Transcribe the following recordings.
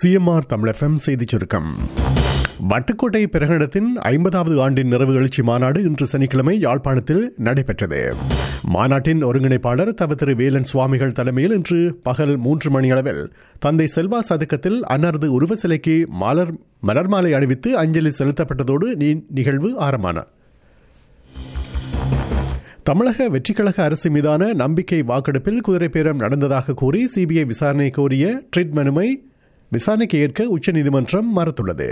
CMR தமிழகம் செய்திச் சுருக்கம் வட்டுக்கோட்டை பிரகடனத்தின் ஐம்பதாவது ஆண்டின் நிறைவு எழுச்சி மாநாடு இன்று சனிக்கிழமை யாழ்ப்பாணத்தில் நடைபெற்றது மாநாட்டின் ஒருங்கிணைப்பாளர் தவ திரு வேலன் சுவாமிகள் தலைமையில் இன்று பகல் மூன்று மணியளவில் தந்தை செல்வா சதுக்கத்தில் அன்னாரது உருவ சிலைக்கு மலர் மலர் மாலை அணிவித்து அஞ்சலி செலுத்தப்பட்டதோடு நீ- நிகழ்வு ஆரம்பமான தமிழக வெற்றிக்கழக அரசு மீதான நம்பிக்கை வாக்கெடுப்பில் குதிரைப்பேரம் நடந்ததாக கூறி சிபிஐ விசாரணை கோரிய ட்ரிட் மனுவை விசாரணைக்கு ஏற்க உச்சநீதிமன்றம் மறுத்துள்ளது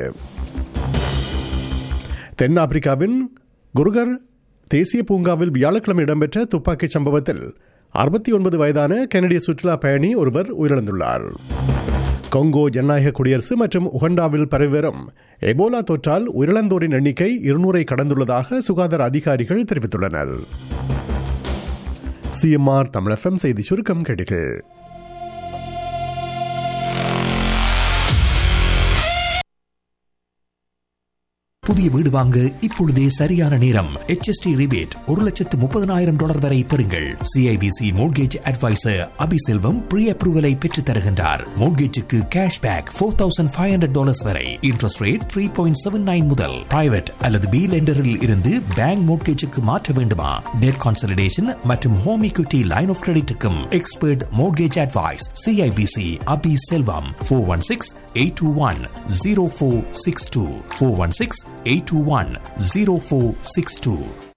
தென்னாப்பிரிக்காவின் குருகர் தேசிய பூங்காவில் வியாழக்கிழமை இடம்பெற்ற துப்பாக்கிச் சம்பவத்தில் அறுபத்தி ஒன்பது வயதான கனடிய சுற்றுலா பயணி ஒருவர் உயிரிழந்துள்ளார் கொங்கோ ஜனநாயக குடியரசு மற்றும் உகண்டாவில் பரவி வரும் எபோலா தொற்றால் உயிரிழந்தோரின் எண்ணிக்கை இருநூறை கடந்துள்ளதாக சுகாதார அதிகாரிகள் தெரிவித்துள்ளனர் சிஎம்ஆர் தமிழகம் செய்தி சுருக்கம் கேட்டீர்கள் புதிய வீடு வாங்க இப்பொழுதே சரியான நேரம் HST ரிபேட் ஒரு லட்சத்து முப்பதனாயிரம் டாலர் வரை பெறுங்கள் CIBC mortgage advisor Abiselvam pre அப்ரூவலை பெற்றுத் தருகின்றார் மோட்கேஜுக்கு cash back four thousand five hundred dollars வரை interest rate three point seven nine முதல் பிரைவேட் அல்லது பி லெண்டரில் இருந்து பேங்க் மோட்கேஜுக்கு மாற்ற வேண்டுமா டெட் கான்சல்டேஷன் மற்றும் ஹோம் equity லைன் ஆஃப் கிரெடிட்டுக்கும் expert mortgage advice CIBC Abi Selvam four one six eight two one zero four six two four one six eight two one zero four six two